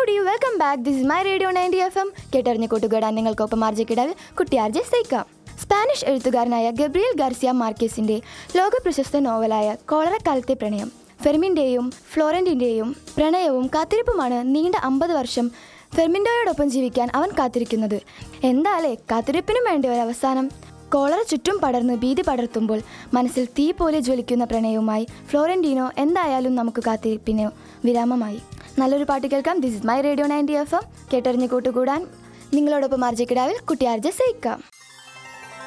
howdy welcome back this is my radio ninety F M കേട്ടറിഞ്ഞ കൂട്ടുകൂടാൻ നിങ്ങൾക്കൊപ്പം ആർജിക്കിടാവിൽ കുട്ടിയാർജെ സൈക്കാം സ്പാനിഷ് എഴുത്തുകാരനായ ഗബ്രിയൽ ഗാർസിയ മാർക്കേസിന്റെ ലോകപ്രശസ്ത നോവലായ കോളറക്കാലത്തെ പ്രണയം ഫെർമിൻ്റെയും ഫ്ലോറൻറ്റിൻ്റെയും പ്രണയവും കാത്തിരിപ്പുമാണ് നീണ്ട അമ്പത് വർഷം ഫെർമിൻഡോയോടൊപ്പം ജീവിക്കാൻ അവൻ കാത്തിരിക്കുന്നത് എന്താലേ കാത്തിരിപ്പിനും വേണ്ടി ഒരു അവസാനം കോളറ ചുറ്റും പടർന്ന് ഭീതി പടർത്തുമ്പോൾ മനസ്സിൽ തീ പോലെ ജ്വലിക്കുന്ന പ്രണയവുമായി ഫ്ലോറന്റീനോ എന്തായാലും നമുക്ക് കാത്തിരിപ്പിന് വിരാമമായി നല്ലൊരു പാട്ട് കേൾക്കാം this is my radio ninety F M കേട്ടറിഞ്ഞ് കൂട്ടുകൂടാൻ നിങ്ങളോടൊപ്പം ആർജക്കിടാവിൽ കുട്ടിയാർജ സയിക്കാം